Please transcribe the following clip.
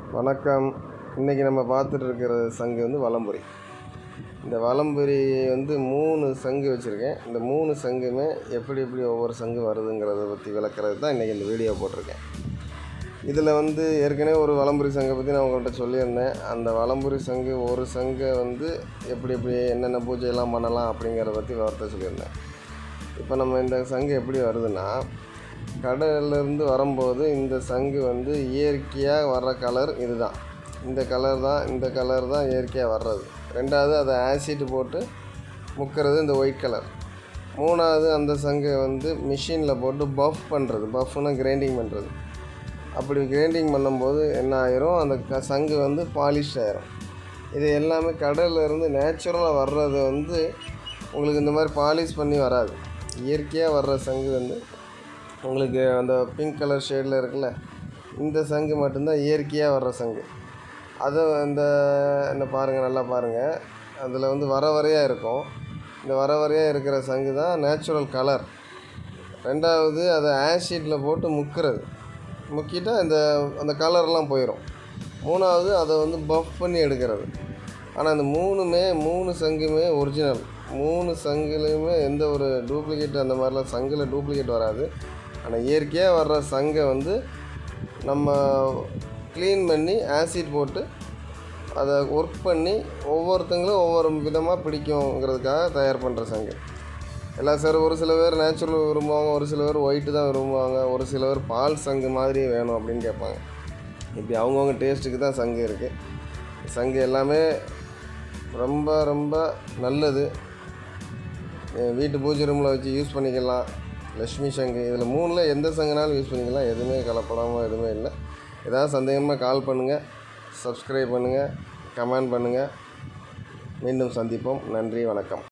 வணக்கம் இன்றைக்கி நம்ம பார்த்துட்டு இருக்கிற சங்கு வந்து வலம்புரி இந்த வலம்புரி வந்து மூணு சங்கு வச்சுருக்கேன் இந்த மூணு சங்குமே எப்படி எப்படி ஒவ்வொரு சங்கு வருதுங்கிறத பற்றி விளக்குறது தான் இன்றைக்கி இந்த வீடியோ போட்டிருக்கேன் இதில் வந்து ஏற்கனவே ஒரு வலம்புரி சங்கை பற்றி நான் உங்கள்கிட்ட சொல்லியிருந்தேன் அந்த வலம்புரி சங்கு ஒரு சங்கை வந்து எப்படி எப்படி என்னென்ன பூஜையெல்லாம் பண்ணலாம் அப்படிங்கிறத பற்றி வார்த்தை சொல்லியிருந்தேன் இப்போ நம்ம இந்த சங்கு எப்படி வருதுன்னா கடல்லேருந்து வரும்போது இந்த சங்கு வந்து இயற்கையாக வர்ற கலர் இதுதான் இந்த கலர் தான் இந்த கலர் தான் இயற்கையாக வர்றது ரெண்டாவது அதை ஆசிட் போட்டு முக்கிறது இந்த ஒயிட் கலர் மூணாவது அந்த சங்கை வந்து மிஷினில் போட்டு பஃப் பண்ணுறது பஃப்னா கிரைண்டிங் பண்ணுறது அப்படி கிரைண்டிங் பண்ணும்போது என்ன ஆயிரும் அந்த க சங்கு வந்து பாலிஷ் ஆயிரும் இது எல்லாமே கடல்ல இருந்து நேச்சுரலாக வர்றது வந்து உங்களுக்கு இந்த மாதிரி பாலிஷ் பண்ணி வராது இயற்கையாக வர்ற சங்கு வந்து உங்களுக்கு அந்த பிங்க் கலர் ஷேடில் இருக்குல்ல இந்த சங்கு மட்டும்தான் இயற்கையாக வர்ற சங்கு அதை இந்த இந்த பாருங்கள் நல்லா பாருங்கள் அதில் வந்து வர வரையாக இருக்கும் இந்த வர வரையாக இருக்கிற சங்கு தான் நேச்சுரல் கலர் ரெண்டாவது அதை ஆசிட்டில் போட்டு முக்கிறது முக்கிட்டா இந்த அந்த கலர்லாம் போயிடும் மூணாவது அதை வந்து பஃப் பண்ணி எடுக்கிறது ஆனால் இந்த மூணுமே மூணு சங்குமே ஒரிஜினல் மூணு சங்குலையுமே எந்த ஒரு டூப்ளிகேட் அந்த மாதிரிலாம் சங்கில் டூப்ளிகேட் வராது ஆனால் இயற்கையாக வர்ற சங்கை வந்து நம்ம க்ளீன் பண்ணி ஆசிட் போட்டு அதை ஒர்க் பண்ணி ஒவ்வொருத்தங்களும் ஒவ்வொரு விதமாக பிடிக்குங்கிறதுக்காக தயார் பண்ணுற சங்கு எல்லா சார் ஒரு சில பேர் நேச்சுரல் விரும்புவாங்க ஒரு சில பேர் ஒயிட்டு தான் விரும்புவாங்க ஒரு சில பேர் பால் சங்கு மாதிரி வேணும் அப்படின்னு கேட்பாங்க இப்படி அவங்கவுங்க டேஸ்ட்டுக்கு தான் சங்கு இருக்குது சங்கு எல்லாமே ரொம்ப ரொம்ப நல்லது என் வீட்டு பூஜை ரூமில் வச்சு யூஸ் பண்ணிக்கலாம் லக்ஷ்மி சங்கு இதில் மூணில் எந்த சங்குனாலும் யூஸ் பண்ணிக்கலாம் எதுவுமே கலப்படாமல் எதுவுமே இல்லை ஏதாவது சந்தேகமாக கால் பண்ணுங்கள் சப்ஸ்கிரைப் பண்ணுங்கள் கமெண்ட் பண்ணுங்கள் மீண்டும் சந்திப்போம் நன்றி வணக்கம்